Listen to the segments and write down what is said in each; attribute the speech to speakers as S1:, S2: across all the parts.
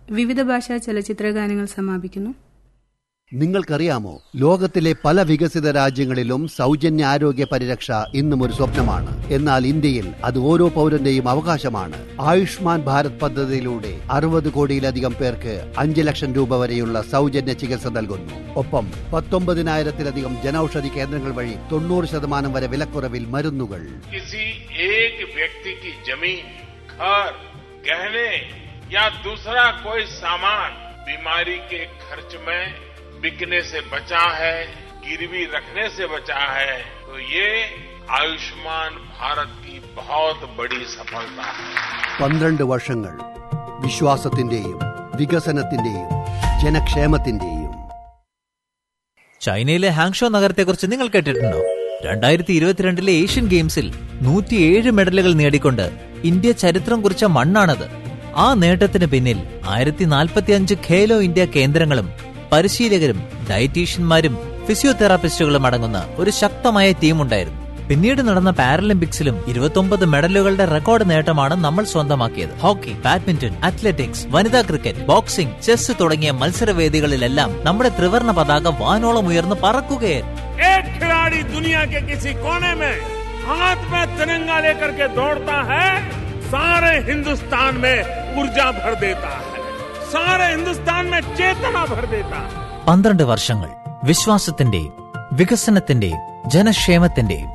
S1: വിവിധ ഭാഷാ ചലച്ചിത്ര ഗാനങ്ങൾ സമാപിക്കുന്നു
S2: നിങ്ങൾക്കറിയാമോ ലോകത്തിലെ പല വികസിത രാജ്യങ്ങളിലും സൗജന്യ ആരോഗ്യ പരിരക്ഷ ഇന്നും ഒരു സ്വപ്നമാണ് എന്നാൽ ഇന്ത്യയിൽ അത് ഓരോ പൗരന്റെയും അവകാശമാണ് ആയുഷ്മാൻ ഭാരത് പദ്ധതിയിലൂടെ അറുപത് കോടിയിലധികം പേർക്ക് അഞ്ച് ലക്ഷം രൂപ വരെയുള്ള സൗജന്യ ചികിത്സ നൽകുന്നു ഒപ്പം പത്തൊമ്പതിനായിരത്തിലധികം ജനൌഷധി കേന്ദ്രങ്ങൾ വഴി തൊണ്ണൂറ് ശതമാനം വരെ വിലക്കുറവിൽ മരുന്നുകൾ
S3: किसी एक व्यक्ति की जमीन घर गहने या दूसरा कोई सामान बीमारी के खर्च में बिकने से बचा है गिरवी रखने से बचा है तो ये आयुष्मान भारत की बहुत बड़ी सफलता है
S2: പന്ത്രണ്ട് വർഷങ്ങൾ വിശ്വാസത്തിന്റെയും വികസനത്തിന്റെയും ജനക്ഷേമത്തിന്റെയും
S4: ചൈനയിലെ ഹാങ്ഷോ നഗരത്തെക്കുറിച്ച് നിങ്ങൾ കേട്ടിട്ടുണ്ടോ രണ്ടായിരത്തി ഇരുപത്തിരണ്ടിലെ ഏഷ്യൻ ഗെയിംസിൽ നൂറ്റിയേഴ് മെഡലുകൾ നേടിക്കൊണ്ട് ഇന്ത്യ ചരിത്രം കുറിച്ച മണ്ണാണത് ആ നേട്ടത്തിന് പിന്നിൽ ആയിരത്തി നാൽപ്പത്തിയഞ്ച് ഖേലോ ഇന്ത്യ കേന്ദ്രങ്ങളും പരിശീലകരും ഡയറ്റീഷ്യന്മാരും ഫിസിയോതെറാപ്പിസ്റ്റുകളും അടങ്ങുന്ന ഒരു ശക്തമായ ടീമുണ്ടായിരുന്നു പിന്നീട് നടന്ന പാരലിമ്പിക്സിലും ഇരുപത്തൊമ്പത് മെഡലുകളുടെ റെക്കോർഡ് നേട്ടമാണ് നമ്മൾ സ്വന്തമാക്കിയത് ഹോക്കി ബാഡ്മിന്റൺ അത്ലറ്റിക്സ് വനിതാ ക്രിക്കറ്റ് ബോക്സിംഗ് ചെസ് തുടങ്ങിയ മത്സരവേദികളിലെല്ലാം നമ്മുടെ ത്രിവർണ പതാക വാനോളം ഉയർന്ന് പറക്കുകയായിരുന്നു
S3: एक खिलाड़ी दुनिया के किसी कोने में हाथ में तिरंगा लेकर के दौड़ता है सारे हिंदुस्तान में ऊर्जा भर देता है सारे हिंदुस्तान में चेतना भर देता है
S4: പന്ത്രണ്ട് വർഷങ്ങൾ വിശ്വാസത്തിന്റെയും വികസനത്തിന്റെയും ജനക്ഷേമത്തിന്റെയും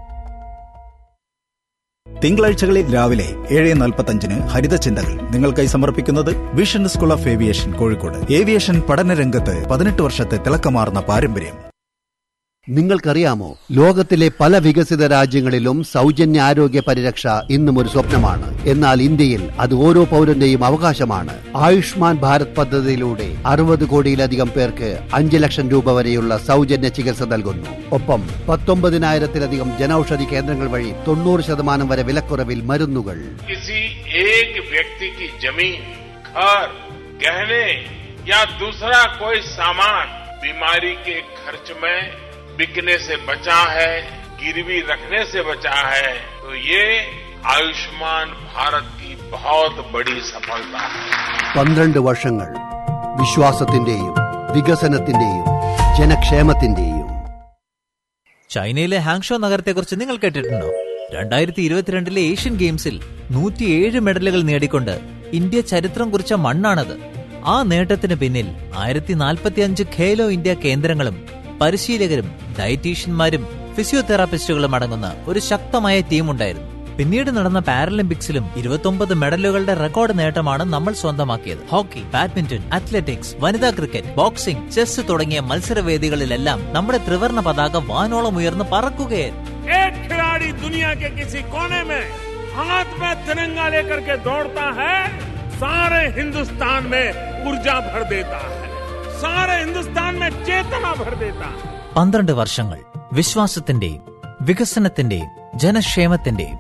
S5: തിങ്കളാഴ്ചകളിൽ രാവിലെ ഏഴ് നാൽപ്പത്തഞ്ചിന് ഹരിത ചിന്തകൾ നിങ്ങൾക്കായി സമർപ്പിക്കുന്നത് vision school of aviation Kozhikode aviation പഠനരംഗത്ത് പതിനെട്ട് വർഷത്തെ തിളക്കമാർന്ന പാരമ്പര്യം
S2: നിങ്ങൾക്കറിയാമോ ലോകത്തിലെ പല വികസിത രാജ്യങ്ങളിലും സൗജന്യ ആരോഗ്യ പരിരക്ഷ ഇന്നും ഒരു സ്വപ്നമാണ് എന്നാൽ ഇന്ത്യയിൽ അത് ഓരോ പൗരന്റെയും അവകാശമാണ് ആയുഷ്മാൻ ഭാരത് പദ്ധതിയിലൂടെ അറുപത് കോടിയിലധികം പേർക്ക് അഞ്ച് ലക്ഷം രൂപ വരെയുള്ള സൗജന്യ ചികിത്സ നൽകുന്നു ഒപ്പം പത്തൊമ്പതിനായിരത്തിലധികം ജനൌഷധി കേന്ദ്രങ്ങൾ വഴി തൊണ്ണൂറ് ശതമാനം വരെ വിലക്കുറവിൽ മരുന്നുകൾ
S3: किसी एक व्यक्ति की जमीन घर गहने या दूसरा कोई सामान बीमारी के खर्च में बिकने से बचा है गिरवी रखने से बचा है तो ये आयुष्मान भारत की बहुत बड़ी सफलता है
S2: പന്ത്രണ്ട് വർഷങ്ങൾ വിശ്വാസത്തിന്റെയും വികസനത്തിന്റെയും ജനക്ഷേമത്തിന്റെയും
S4: ചൈനയിലെ ഹാങ്ഷോ നഗരത്തെക്കുറിച്ച് നിങ്ങൾ കേട്ടിട്ടുണ്ടോ രണ്ടായിരത്തി ഇരുപത്തിരണ്ടിലെ ഏഷ്യൻ ഗെയിംസിൽ നൂറ്റിയേഴ് മെഡലുകൾ നേടിക്കൊണ്ട് ഇന്ത്യ ചരിത്രം കുറിച്ച മണ്ണാണത് ആ നേട്ടത്തിന് പിന്നിൽ ആയിരത്തി നാൽപ്പത്തിയഞ്ച് ഖേലോ ഇന്ത്യ കേന്ദ്രങ്ങളും പരിശീലകരും ഡയറ്റീഷ്യന്മാരും ഫിസിയോതെറാപ്പിസ്റ്റുകളും അടങ്ങുന്ന ഒരു ശക്തമായ ടീമുണ്ടായിരുന്നു പിന്നീട് നടന്ന പാരലിമ്പിക്സിലും ഇരുപത്തൊമ്പത് മെഡലുകളുടെ റെക്കോർഡ് നേട്ടമാണ് നമ്മൾ സ്വന്തമാക്കിയത് ഹോക്കി ബാഡ്മിന്റൺ അത്ലറ്റിക്സ് വനിതാ ക്രിക്കറ്റ് ബോക്സിംഗ് ചെസ് തുടങ്ങിയ മത്സരവേദികളിലെല്ലാം നമ്മുടെ ത്രിവർണ പതാക വാനോളം ഉയർന്ന് പറക്കുകയായിരുന്നു
S3: एक खिलाड़ी दुनिया के किसी कोने में हाथ में तिरंगा लेकर के दौड़ता है सारे हिंदुस्तान में ऊर्जा भर देता है सारे हिंदुस्तान में चेतना भर देता है
S4: പന്ത്രണ്ട് വർഷങ്ങൾ വിശ്വാസത്തിന്റെയും വികസനത്തിന്റെയും ജനക്ഷേമത്തിന്റെയും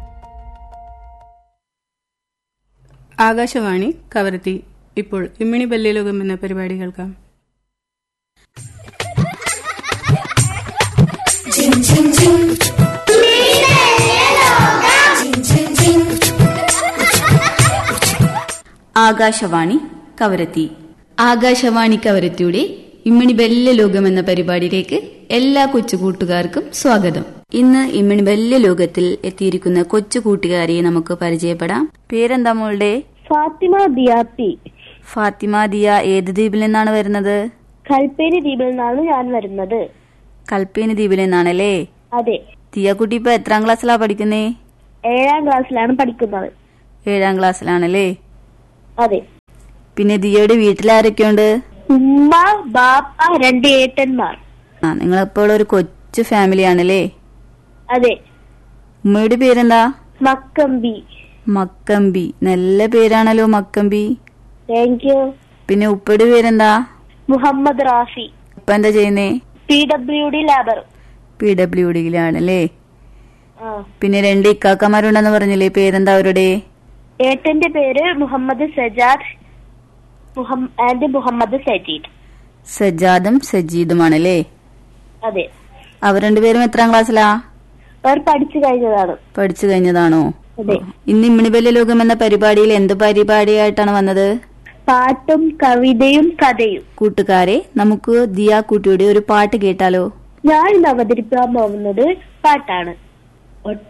S1: ആകാശവാണി കവരത്തി ഇപ്പോൾ ഇമ്മിണി ബല്യലോകം എന്ന പരിപാടി കേൾക്കാം
S6: ആകാശവാണി കവരത്തി ആകാശവാണി കവരത്തിയുടെ ഇമ്മിണി ബല്യ ലോകം എന്ന പരിപാടിയിലേക്ക് എല്ലാ കൊച്ചു കൂട്ടുകാർക്കും സ്വാഗതം ഇന്ന് ഇമ്മിണി ബല്യ ലോകത്തിൽ എത്തിയിരിക്കുന്ന കൊച്ചു കൂട്ടുകാരിയെ നമുക്ക് പരിചയപ്പെടാം പേരെന്താ മോളുടെ
S7: ഫാത്തിമ ദിയാപ്പി
S6: ഫാത്തിമ ദിയ ഏത് ദ്വീപിൽ നിന്നാണ് വരുന്നത്
S7: കൽപ്പേരി ദ്വീപിൽ നിന്നാണ് ഞാൻ വരുന്നത്
S6: കൽപ്പേനി ദ്വീപിൽ നിന്നാണല്ലേ
S7: അതെ
S6: ദിയക്കുട്ടി ഇപ്പൊ എത്രാം ക്ലാസ്സിലാ പഠിക്കുന്നേ
S7: ഏഴാം ക്ലാസ്സിലാണ് പഠിക്കുന്നത്
S6: ഏഴാം ക്ലാസ്സിലാണല്ലേ
S7: അതെ
S6: പിന്നെ ദിയയുടെ വീട്ടിലാരൊക്കെയുണ്ട്
S7: ഉമ്മ ബാപ്പ രണ്ട് ഏട്ടന്മാർ
S6: ആ നിങ്ങളിപ്പോൾ ഒരു കൊച്ചു ഫാമിലി ആണല്ലേ
S7: അതെ
S6: ഉമ്മയുടെ പേരെന്താ
S7: മക്കമ്പി
S6: മക്കമ്പി നല്ല പേരാണല്ലോ മക്കമ്പി
S7: താങ്ക് യു
S6: പിന്നെ ഉപ്പയുടെ പേരെന്താ
S7: മുഹമ്മദ് റാഫി
S6: ഉപ്പ എന്താ ചെയ്യുന്നേ
S7: P W D labour
S6: P W ഡിയിലാണല്ലേ
S7: ആ
S6: പിന്നെ രണ്ട് ഇക്കാക്കമാരുണ്ടെന്ന് പറഞ്ഞില്ലേ പേരെന്താ അവരുടെ
S7: ഏട്ടന്റെ പേര് മുഹമ്മദ് സജാദ് മുഹം- ആൻഡ് മുഹമ്മദ് സജീദ്
S6: സജാദും സജീദുമാണല്ലേ
S7: അതെ
S6: അവർ രണ്ടുപേരും എത്രാം ക്ലാസ്സിലാ
S7: അവർ പഠിച്ചു കഴിഞ്ഞതാണ്
S6: പഠിച്ചു കഴിഞ്ഞതാണോ
S7: അതെ
S6: ഇന്ന് ഇമ്മിണിബല്യ ലോകം എന്ന പരിപാടിയിൽ എന്ത് പരിപാടിയായിട്ടാണ് വന്നത്
S7: പാട്ടും കവിതയും കഥയും
S6: കൂട്ടുകാരെ നമുക്ക് ദിയാക്കുട്ടിയുടെ ഒരു പാട്ട് കേട്ടാലോ
S7: ഞാൻ ഇന്ന് അവതരിപ്പിക്കാൻ പോകുന്നത് പാട്ടാണ് ഒട്ട